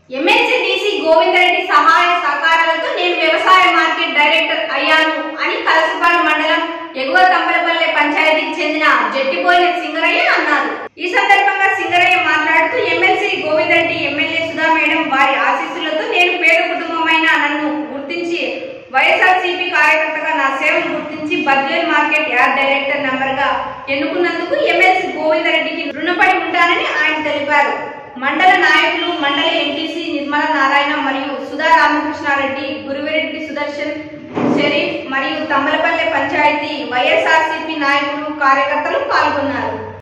MLC DC Govinda Reddy సహాయ సహకారాలతో నేను వ్యవసాయ మార్కెట్ డైరెక్టర్ అయ్యాను అని కలసపాడు మండలం ఎగువ తంపలపల్లె పంచాయతీకి చెందిన జట్టిపోయిన సింగరయ్య అన్నారు ఈ సందర్భంగా సింగరయ్య మాట్లాడుతూ MLC Govinda Reddy MLA Sudha madam వారి ఆశీస్సులతో నేను పేద కుటుంబమైన నన్ను గుర్తించి వైఎస్ఆర్సీపీ కార్యకర్తగా నా సేవను గుర్తించి Badvel market yard director number గా ఎన్నుకున్నందుకు ఎమ్మెల్సీ గోవిందరెడ్డికి రుణపడి ఉంటానని ఆయన తెలిపారు మండల నాయకులు మండలి ఎంపీసీ నిర్మల నారాయణ మరియు సుధా రామకృష్ణారెడ్డి గురువిరెడ్డి సుదర్శన్ షరీఫ్ మరియు తమ్మలపల్లె పంచాయతీ వైఎస్ఆర్సీపీ నాయకులు కార్యకర్తలు పాల్గొన్నారు